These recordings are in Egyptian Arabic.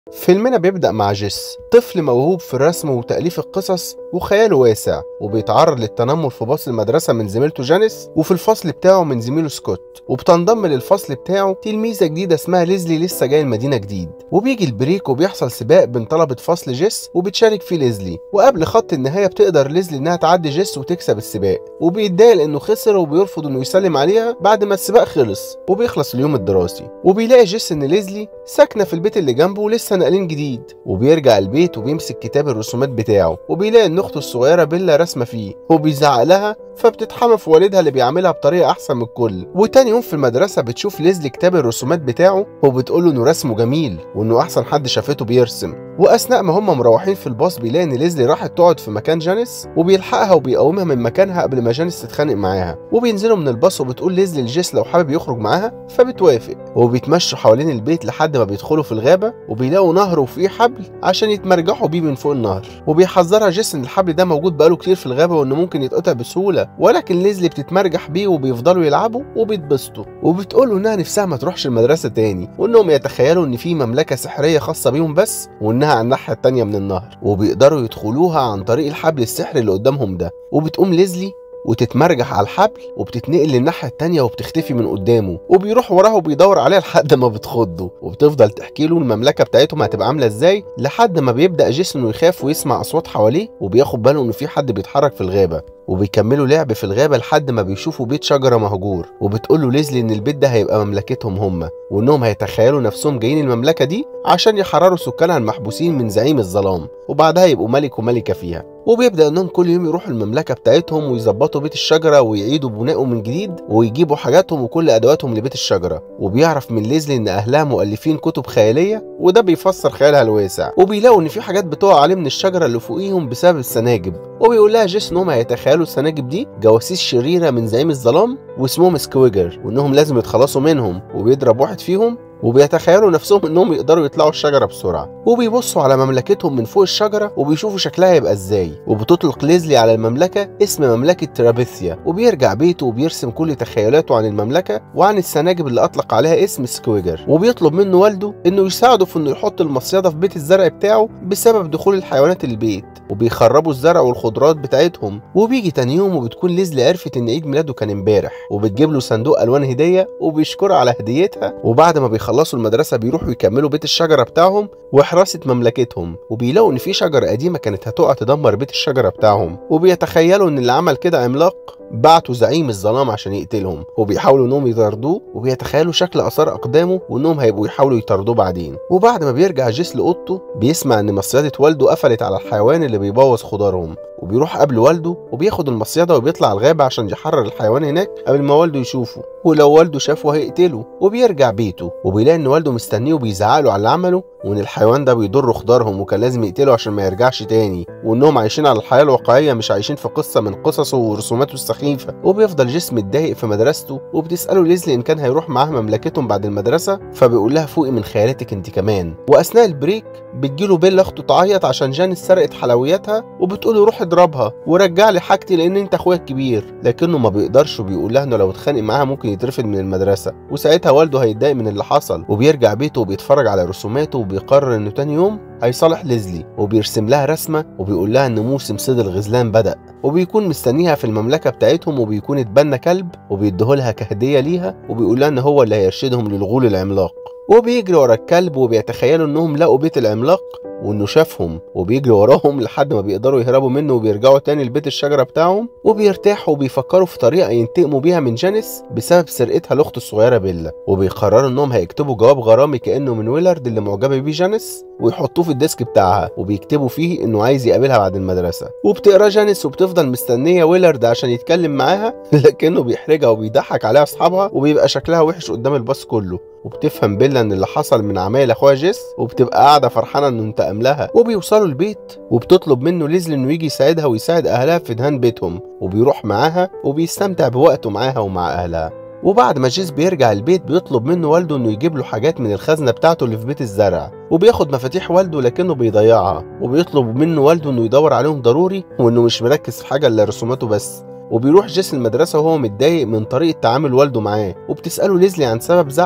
فيلمنا بيبدأ مع جيس طفل موهوب في الرسم وتأليف القصص وخياله واسع وبيتعرض للتنمر في باص المدرسة من زميلته جانيس وفي الفصل بتاعه من زميله سكوت وبتنضم للفصل بتاعه تلميذة جديدة اسمها ليزلي لسه جاية المدينة جديد وبيجي البريك وبيحصل سباق بين طلبة فصل جيس وبتشارك فيه ليزلي وقبل خط النهاية بتقدر ليزلي انها تعدي جيس وتكسب السباق وبيتضايق لانه خسر وبيرفض انه يسلم عليها بعد ما السباق خلص وبيخلص اليوم الدراسي وبيلاقي جيس ان ليزلي ساكنة في البيت اللي جنبه ولسه ناقلين جديد وبيرجع البيت وبيمسك كتاب الرسومات بتاعه وبيلاقي ان اخته الصغيره بيلا راسمه فيه وبيزعق لها فبتتحمى في والدها اللي بيعملها بطريقه احسن من الكل وتاني يوم في المدرسه بتشوف ليزلي كتاب الرسومات بتاعه وبتقول له انه رسمه جميل وانه احسن حد شافته بيرسم واثناء ما هم مروحين في الباص بيلاقي ان ليزلي راحت تقعد في مكان جانيس وبيلحقها وبيقومها من مكانها قبل ما جانيس تتخانق معاها وبينزلوا من الباص وبتقول ليزلي لجيس لو حابب يخرج معاها فبتوافق وبيتمشوا حوالين البيت لحد ما بيدخلوا في الغابه وبيلاقوا نهر وفيه حبل عشان يتمرجحوا بيه من فوق النهر وبيحذرها جيس ان الحبل ده موجود بقاله كتير في الغابه وانه ممكن يتقطع بسهوله ولكن ليزلي بتتمرجح بيه وبيفضلوا يلعبوا وبيتبسطوا وبتقول له انها نفسها ما تروحش المدرسه تاني وانهم يتخيلوا ان في مملكه سحريه خاصه بيهم بس وانها على الناحيه التانيه من النهر وبيقدروا يدخلوها عن طريق الحبل السحري اللي قدامهم ده وبتقوم ليزلي وتتمرجح على الحبل وبتتنقل للناحية التانية وبتختفي من قدامه وبيروح وراها وبيدور عليها لحد ما بتخضه وبتفضل تحكي له المملكة بتاعتهم هتبقى عاملة ازاي لحد ما بيبدأ جيسون يخاف ويسمع أصوات حواليه وبياخد باله إن في حد بيتحرك في الغابة وبيكملوا لعب في الغابة لحد ما بيشوفوا بيت شجرة مهجور وبتقول له ليزلي إن البيت ده هيبقى مملكتهم هم وإنهم هيتخيلوا نفسهم جايين المملكة دي عشان يحرروا سكانها المحبوسين من زعيم الظلام وبعدها يبقوا ملك وملكة فيها وبيبدأ إنهم كل يوم يروحوا المملكة بتاعتهم ويظبطوا بيت الشجرة ويعيدوا بنائه من جديد ويجيبوا حاجاتهم وكل أدواتهم لبيت الشجرة وبيعرف من ليزلي إن أهلها مؤلفين كتب خيالية وده بيفسر خيالها الواسع وبيلاقوا إن في حاجات بتقع عليه من الشجرة اللي فوقيهم بسبب السناجب وبيقول لها جيس إنهم هيتخيلوا السناجب دي جواسيس شريرة من زعيم الظلام واسمهم سكويجر وإنهم لازم يتخلصوا منهم وبيضرب واحد فيهم وبيتخيلوا نفسهم انهم يقدروا يطلعوا الشجره بسرعه وبيبصوا على مملكتهم من فوق الشجره وبيشوفوا شكلها يبقى ازاي وبتطلق ليزلي على المملكه اسم مملكه ترابيثيا وبيرجع بيته وبيرسم كل تخيلاته عن المملكه وعن السناجب اللي اطلق عليها اسم سكويجر وبيطلب منه والده انه يساعده في انه يحط المصيده في بيت الزرع بتاعه بسبب دخول الحيوانات البيت وبيخربوا الزرع والخضروات بتاعتهم وبيجي تاني يوم وبتكون ليزلي عرفت ان عيد ميلاده كان امبارح وبتجيب له صندوق الوان هديه وبيشكرها على هديتها وبعد ما بيخلصوا المدرسه بيروحوا يكملوا بيت الشجره بتاعهم وحراسه مملكتهم وبيلاقوا ان في شجره قديمه كانت هتقع تدمر بيت الشجره بتاعهم وبيتخيلوا ان اللي عمل كده عملاق بعتوا زعيم الظلام عشان يقتلهم وبيحاولوا انهم يطاردوه وبيتخيلوا شكل اثار اقدامه وانهم هيبقوا يحاولوا يطاردوه بعدين وبعد ما بيرجع جيس لاوضته بيسمع ان مصيده والده قفلت على الحيوان اللي بيبوظ خضارهم وبيروح قبل والده وبياخد المصيده وبيطلع الغابه عشان يحرر الحيوان هناك قبل ما والده يشوفه ولو والده شافه هيقتله وبيرجع بيته وبيلاقي ان والده مستنيه وبيزعق له على اللي عمله وان الحيوان ده بيضر خضارهم وكان لازم يقتله عشان ما يرجعش تاني وانهم عايشين على الحياه الواقعيه مش عايشين في قصه من قصصه ورسوماته السخيفه وبيفضل جسم متضايق في مدرسته وبتساله ليزلي ان كان هيروح معاها مملكتهم بعد المدرسه فبيقول لها فوقي من خيالاتك انت كمان واثناء البريك بتجيله بيلا اخته تعيط عشان جانيس سرقت حلوياتها وبتقول له روح اضربها ورجع لي حاجتي لان انت اخويا الكبير لكنه ما بيقدرش وبيقول لها انه لو اتخانق معاها ممكن يترفد من المدرسه وساعتها والده هيتضايق من اللي حصل وبيرجع بيته وبيتفرج على رسوماته وبيقرر انه تاني يوم هيصالح ليزلي وبيرسم لها رسمه وبيقول لها ان موسم صيد الغزلان بدا وبيكون مستنيها في المملكه بتاعتهم وبيكون اتبنى كلب وبيديهولها كهديه ليها وبيقول لها ان هو اللي هيرشدهم للغول العملاق وبيجري ورا الكلب وبيتخيلوا انهم لقوا بيت العملاق وانه شافهم وبيجري وراهم لحد ما بيقدروا يهربوا منه وبيرجعوا تاني لبيت الشجره بتاعهم وبيرتاحوا وبيفكروا في طريقه ينتقموا بيها من جانيس بسبب سرقتها لاخته الصغيره بيلا وبيقرروا انهم هيكتبوا جواب غرامي كانه من ويلارد اللي معجبه بيه جانيس ويحطوه في الديسك بتاعها وبيكتبوا فيه انه عايز يقابلها بعد المدرسه وبتقرا جانيس وبتفضل مستنيه ويلارد عشان يتكلم معاها لكنه بيحرجها وبيضحك عليها اصحابها وبيبقى شكلها وحش قدام الباص كله وبتفهم بيلا ان اللي حصل من عمايل اخوها جيس وبتبقى قاعده فرحانه انه انتقم لها وبيوصلوا البيت وبتطلب منه ليزلي انه يجي يساعدها ويساعد اهلها في دهان بيتهم وبيروح معاها وبيستمتع بوقته معاها ومع اهلها وبعد ما جيس بيرجع البيت بيطلب منه والده انه يجيب له حاجات من الخزنه بتاعته اللي في بيت الزرع وبياخد مفاتيح والده لكنه بيضيعها وبيطلب منه والده انه يدور عليهم ضروري وانه مش مركز في حاجه الا رسوماته بس وبيروح جيس المدرسة وهو متضايق من طريقة تعامل والده معاه وبتسأله ليزلي عن سبب زعله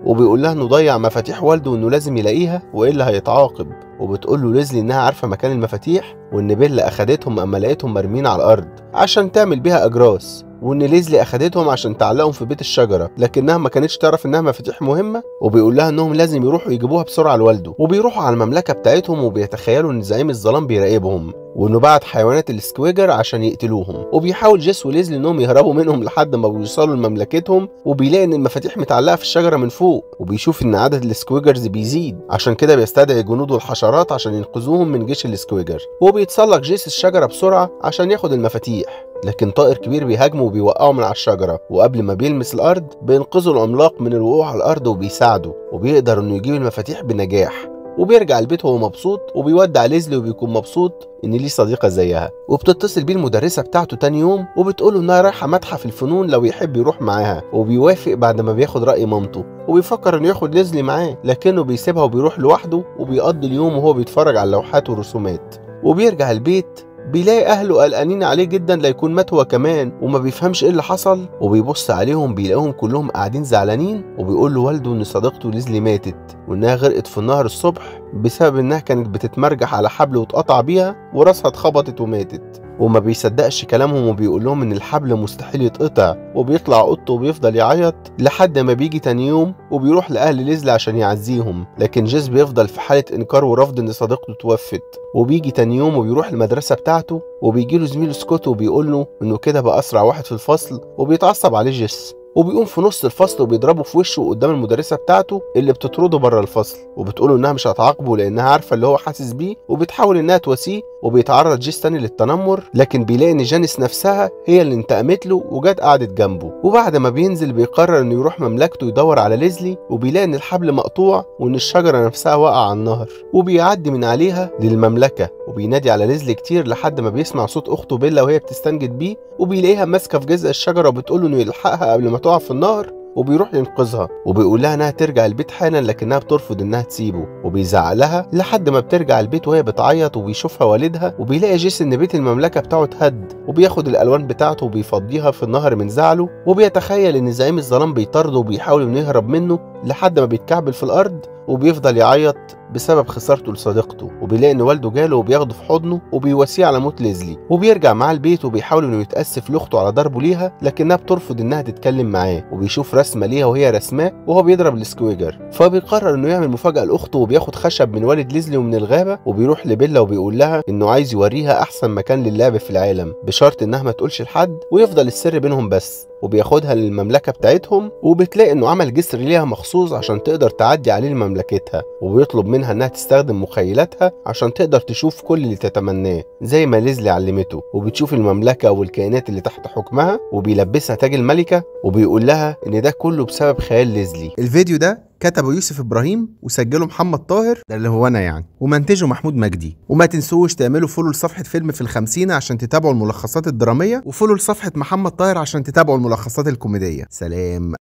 وبيقول لها انه ضيع مفاتيح والده وانه لازم يلاقيها والا هيتعاقب وبتقول له ليزلي انها عارفه مكان المفاتيح وان بيلا اخدتهم اما لقيتهم مرمين على الارض عشان تعمل بيها اجراس وان ليزلي اخدتهم عشان تعلقهم في بيت الشجره لكنها ما كانتش تعرف انها مفاتيح مهمه وبيقول لها انهم لازم يروحوا يجيبوها بسرعه لوالده وبيروحوا على المملكه بتاعتهم وبيتخيلوا ان زعيم الظلام بيراقبهم وانه بعت حيوانات السكويجر عشان يقتلوهم وبيحاول جيس وليزلي انهم يهربوا منهم لحد ما بيوصلوا لمملكتهم وبيلاقي ان المفاتيح متعلقه في الشجره من فوق وبيشوف ان عدد السكويجرز بيزيد عشان كده بيستدعي جنوده الحشرات عشان ينقذوهم من جيش السكويجر وبيتسلق جيس الشجره بسرعه عشان ياخد المفاتيح لكن طائر كبير بيهاجمه وبيوقعه من على الشجرة وقبل ما بيلمس الأرض بينقذه العملاق من الوقوع على الأرض وبيساعده وبيقدر إنه يجيب المفاتيح بنجاح وبيرجع البيت وهو مبسوط وبيودع ليزلي وبيكون مبسوط ان ليه صديقه زيها وبتتصل بيه المدرسه بتاعته تاني يوم وبتقوله انها رايحه متحف الفنون لو يحب يروح معاها وبيوافق بعد ما بياخد راي مامته وبيفكر انه ياخد ليزلي معاه لكنه بيسيبها وبيروح لوحده وبيقضي اليوم وهو بيتفرج على لوحات ورسومات وبيرجع البيت بيلاقي اهله قلقانين عليه جدا لا يكون مات هو كمان وما بيفهمش ايه اللي حصل وبيبص عليهم بيلاقيهم كلهم قاعدين زعلانين وبيقول لوالده ان صديقته ليزلي ماتت وانها غرقت في النهر الصبح بسبب انها كانت بتتمرجح على حبل واتقطع بيها وراسها اتخبطت وماتت وما بيصدقش كلامهم وبيقول لهم ان الحبل مستحيل يتقطع وبيطلع اوضته وبيفضل يعيط لحد ما بيجي تاني يوم وبيروح لاهل ليزلي عشان يعزيهم لكن جيس بيفضل في حاله انكار ورفض ان صديقته توفت وبيجي تاني يوم وبيروح المدرسه بتاعته وبيجي له زميله سكوت وبيقول له انه كده بقى اسرع واحد في الفصل وبيتعصب عليه جيس وبيقوم في نص الفصل وبيضربه في وشه قدام المدرسه بتاعته اللي بتطرده بره الفصل وبتقوله انها مش هتعاقبه لانها عارفه اللي هو حاسس بيه وبتحاول انها تواسيه وبيتعرض جيس تاني للتنمر لكن بيلاقي ان جانيس نفسها هي اللي انتقمت له وجت قعدت جنبه وبعد ما بينزل بيقرر انه يروح مملكته يدور على ليزلي وبيلاقي ان الحبل مقطوع وان الشجره نفسها واقعه على النهر وبيعدي من عليها للمملكه وبينادي على ليزلي كتير لحد ما بيسمع صوت اخته بيلا وهي بتستنجد بيه وبيلاقيها ماسكه في جذع الشجره وبتقول له انه يلحقها قبل ما تقع في النهر وبيروح ينقذها وبيقول لها انها ترجع البيت حالا لكنها بترفض انها تسيبه وبيزعق لها لحد ما بترجع البيت وهي بتعيط وبيشوفها والدها وبيلاقي جيس ان بيت المملكه بتاعه اتهد وبياخد الالوان بتاعته وبيفضيها في النهر من زعله وبيتخيل ان زعيم الظلام بيطارده وبيحاول انه يهرب منه لحد ما بيتكعبل في الارض وبيفضل يعيط بسبب خسارته لصديقته وبيلاقي ان والده جاله وبياخده في حضنه وبيواسيه على موت ليزلي وبيرجع معاه البيت وبيحاول انه يتاسف لاخته على ضربه ليها لكنها بترفض انها تتكلم معاه وبيشوف رسمه ليها وهي رسماه وهو بيضرب السكويجر فبيقرر انه يعمل مفاجاه لاخته وبياخد خشب من والد ليزلي ومن الغابه وبيروح لبيلا وبيقول لها انه عايز يوريها احسن مكان للعب في العالم بشرط انها ما تقولش لحد ويفضل السر بينهم بس وبياخدها للمملكة بتاعتهم وبتلاقي انه عمل جسر ليها مخصوص عشان تقدر تعدي عليه لمملكتها وبيطلب منها انها تستخدم مخيلاتها عشان تقدر تشوف كل اللي تتمناه زي ما ليزلي علمته وبتشوف المملكة والكائنات اللي تحت حكمها وبيلبسها تاج الملكة وبيقول لها ان ده كله بسبب خيال ليزلي الفيديو ده كتبه يوسف ابراهيم وسجله محمد طاهر ده اللي هو انا يعني ومنتجه محمود مجدي وما تنسوش تعملوا فولو لصفحه فيلم في الخمسين عشان تتابعوا الملخصات الدراميه وفولو لصفحه محمد طاهر عشان تتابعوا الملخصات الكوميديه سلام